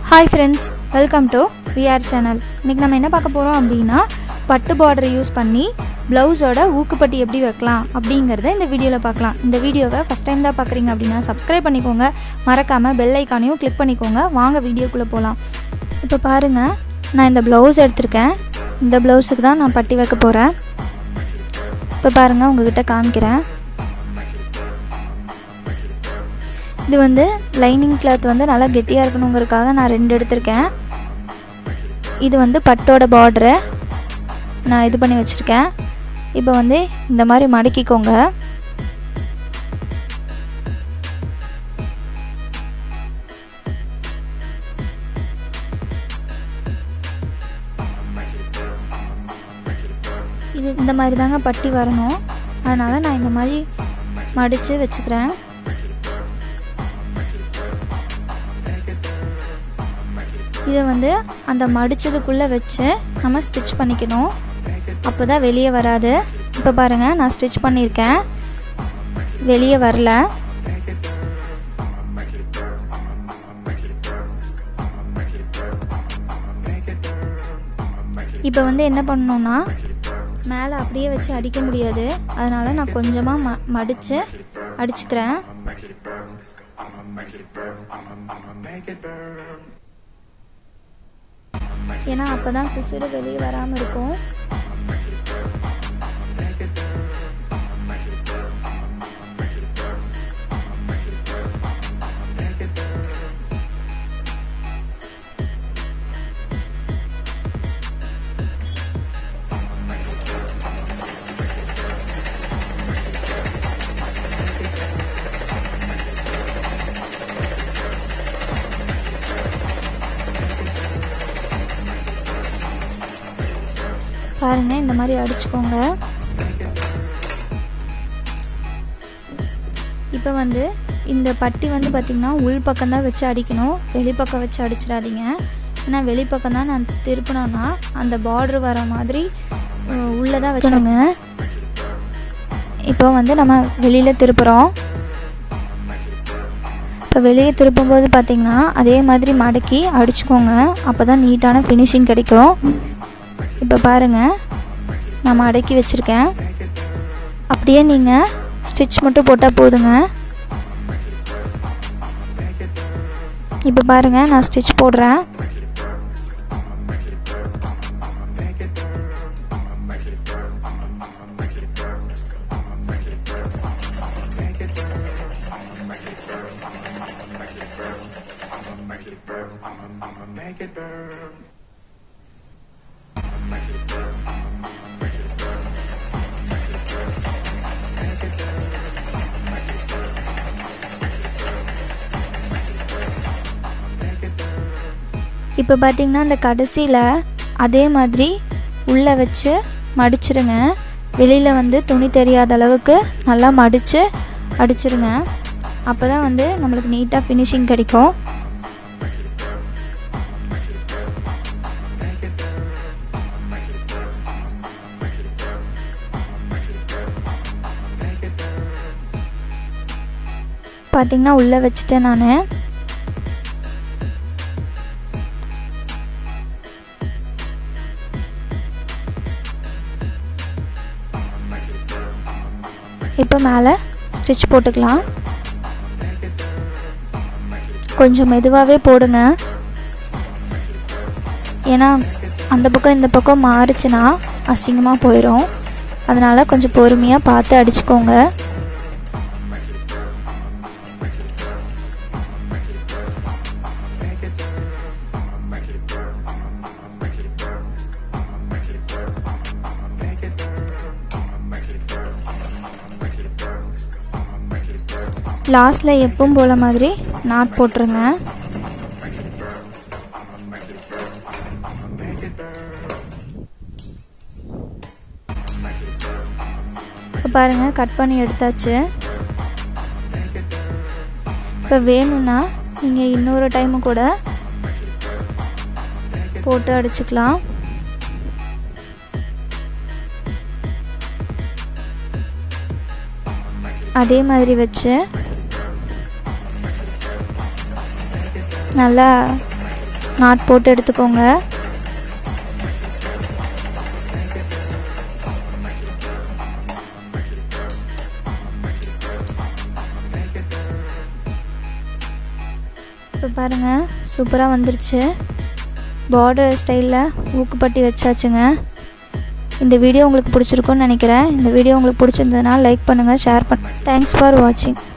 hi friends welcome to VR channel இன்றைக்கி நம்ம என்ன பார்க்க போகிறோம் அப்படின்னா பட்டு பார்டர் யூஸ் பண்ணி ப்ளவுஸோட ஊக்குப்பட்டி எப்படி வைக்கலாம் அப்படிங்கிறத இந்த வீடியோவில் பார்க்கலாம் இந்த வீடியோவை ஃபஸ்ட் டைம் தான் பார்க்குறீங்க அப்படின்னா சப்ஸ்கிரைப் பண்ணிக்கோங்க மறக்காமல் பெல் ஐக்கானையும் கிளிக் பண்ணிக்கோங்க வாங்க வீடியோக்குள்ளே போகலாம் இப்போ பாருங்கள் நான் இந்த ப்ளவுஸ் எடுத்திருக்கேன் இந்த ப்ளவுஸுக்கு தான் நான் பட்டி வைக்க போகிறேன் இப்போ பாருங்கள் உங்ககிட்ட காமிக்கிறேன் இது வந்து லைனிங் கிளாத் வந்து நல்லா கெட்டியாக இருக்கணுங்கிறதுக்காக நான் ரெண்டு எடுத்திருக்கேன் இது வந்து பட்டோட பார்டரு நான் இது பண்ணி வச்சுருக்கேன் இப்போ வந்து இந்த மாதிரி மடக்கிக்கோங்க இது இந்த மாதிரி தாங்க பட்டி வரணும் அதனால் நான் இந்த மாதிரி மடித்து வச்சுக்கிறேன் இதை வந்து அந்த மடித்ததுக்குள்ளே வச்சு நம்ம ஸ்டிச் பண்ணிக்கணும் அப்போ தான் வெளியே வராது இப்போ பாருங்கள் நான் ஸ்டிச் பண்ணியிருக்கேன் வெளியே வரல இப்போ வந்து என்ன பண்ணணும்னா மேலே அப்படியே வச்சு அடிக்க முடியாது அதனால் நான் கொஞ்சமாக ம மடித்து அடிச்சுக்கிறேன் ஏன்னா அப்போ தான் குசிறு வெளியே வராமல் இருக்கும் பாருங்க இந்த மாதிரி அடிச்சுக்கோங்க இப்போ வந்து இந்த பட்டி வந்து பார்த்திங்கன்னா உள் பக்கம் தான் வச்சு அடிக்கணும் வெளிப்பக்கம் வச்சு அடிச்சிடாதீங்க ஏன்னா வெளிப்பக்கம் தான் நான் திருப்பினோன்னா அந்த பார்டர் வர மாதிரி உள்ளே தான் வச்சுருங்க இப்போ வந்து நம்ம வெளியில் திருப்புறோம் இப்போ வெளியே திருப்பும்போது பார்த்திங்கன்னா அதே மாதிரி மடக்கி அடிச்சுக்கோங்க அப்போ தான் நீட்டான ஃபினிஷிங் கிடைக்கும் இப்போ பாருங்கள் நான் அடக்கி வச்சுருக்கேன் அப்படியே நீங்கள் ஸ்டிச் மட்டும் போட்டால் போதுங்க இப்போ பாருங்கள் நான் ஸ்டிச் போடுறேன் இப்போ பார்த்தீங்கன்னா இந்த கடைசியில் அதே மாதிரி உள்ளே வச்சு மடிச்சிருங்க வெளியில் வந்து துணி தெரியாத அளவுக்கு நல்லா மடித்து அடிச்சிருங்க அப்போ தான் வந்து நம்மளுக்கு நீட்டாக ஃபினிஷிங் கிடைக்கும் பார்த்தீங்கன்னா உள்ளே வச்சுட்டேன் நான் இப்போ மேலே ஸ்டிச் போட்டுக்கலாம் கொஞ்சம் மெதுவாகவே போடுங்க ஏன்னா அந்த பக்கம் இந்த பக்கம் மாறுச்சுன்னா அசிங்கமாக போயிடும் அதனால் கொஞ்சம் பொறுமையாக பார்த்து அடிச்சுக்கோங்க லாஸ்ட்டில் எப்பவும் போல மாதிரி நாட் போட்டுருங்க இப்போ பாருங்கள் கட் பண்ணி எடுத்தாச்சு இப்போ வேணும்னா நீங்கள் இன்னொரு டைமு கூட போட்டு அடிச்சுக்கலாம் அதே மாதிரி வச்சு நல்லா நாட் போட்டு எடுத்துக்கோங்க இப்போ பாருங்கள் சூப்பராக வந்துருச்சு பார்டர் ஸ்டைலில் ஊக்குப்பட்டி வச்சாச்சுங்க இந்த வீடியோ உங்களுக்கு பிடிச்சிருக்குன்னு நினைக்கிறேன் இந்த வீடியோ உங்களுக்கு பிடிச்சிருந்ததுனால லைக் பண்ணுங்கள் ஷேர் பண்ண தேங்க்ஸ் ஃபார் வாட்சிங்